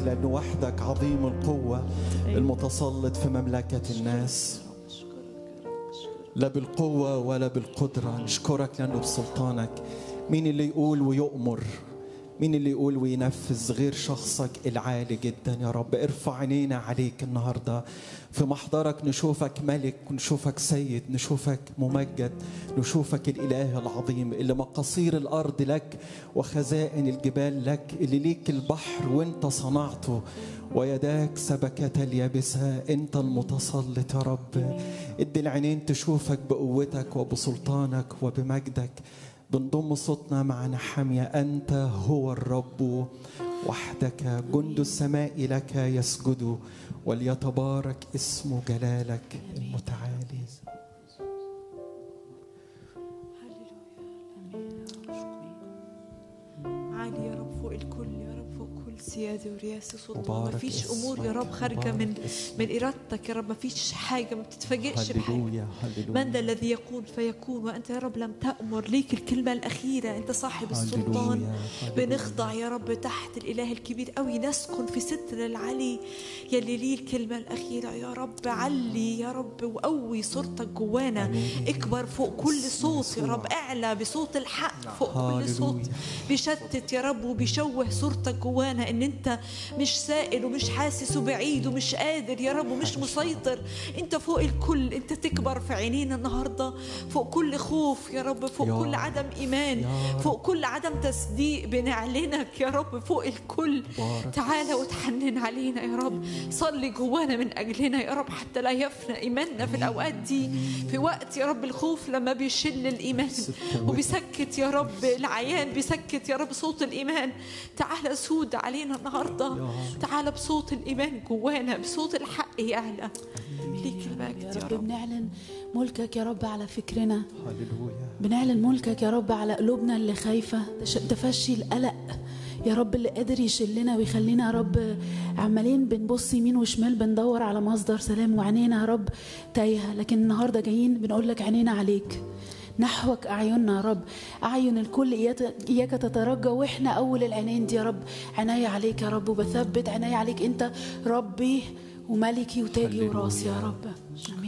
لأنه وحدك عظيم القوة المتسلط في مملكة الناس لا بالقوة ولا بالقدرة نشكرك لأنه بسلطانك مين اللي يقول ويؤمر مين اللي يقول وينفذ غير شخصك العالي جدا يا رب ارفع عينينا عليك النهارده في محضرك نشوفك ملك نشوفك سيد نشوفك ممجد نشوفك الاله العظيم اللي مقاصير الارض لك وخزائن الجبال لك اللي ليك البحر وانت صنعته ويداك سبكت اليابسة انت المتسلط يا رب ادي العينين تشوفك بقوتك وبسلطانك وبمجدك بنضم صوتنا مع نحمية أنت هو الرب وحدك جند السماء لك يسجد وليتبارك اسم جلالك المتعالي عالي يا رب فوق الكل يا رب فوق كل سيادة ورياسة سلطان مبارك ما فيش أمور يا اسمك، رب خارجة مبارك من اسمك. من إرادتك يا رب ما فيش حاجة ما بتتفاجئش بحاجة هللويا من ذا هللويا الذي يقول فيكون وأنت يا رب لم تأمر ليك الكلمة الأخيرة أنت صاحب السلطان هللويا، هللويا. بنخضع يا رب تحت الإله الكبير قوي نسكن في ستر العلي يلي ليه الكلمة الأخيرة يا رب علي يا رب وقوي صورتك جوانا اكبر فوق كل صوت يا رب اعلى بصوت الحق فوق كل هللويا. صوت بيشتت يا رب وبيشوه صورتك جوانا ان انت مش سائل ومش حاسس وبعيد ومش قادر يا رب ومش مسيطر انت فوق الكل انت تكبر في عينينا النهارده فوق كل خوف يا رب فوق يا كل رب. عدم ايمان يا رب. فوق كل عدم تصديق بنعلنك يا رب فوق الكل بارك تعالى وتحنن علينا يا رب صلي جوانا من اجلنا يا رب حتى لا يفنى ايماننا في الاوقات دي في وقت يا رب الخوف لما بيشل الايمان وبيسكت يا رب العيان بيسكت يا رب صوت الايمان تعالى سود علينا النهارده تعالى بصوت الايمان جوانا بصوت الحق يعلى ليك المجد يا يا رب رب بنعلن ملكك يا رب على فكرنا هللويا بنعلن ملكك يا رب على قلوبنا اللي خايفة تش- تفشي القلق يا رب اللي قادر يشلنا ويخلينا يا رب عمالين بنبص يمين وشمال بندور على مصدر سلام وعينينا يا رب تايهة لكن النهاردة جايين بنقول لك عينينا عليك نحوك أعيننا يا رب أعين الكل إياك إياك تترجى وإحنا أول العينين دي يا رب عناية عليك يا رب وبثبت عناية عليك أنت ربي وملكي وتاجي هللويا. وراسي يا رب آمين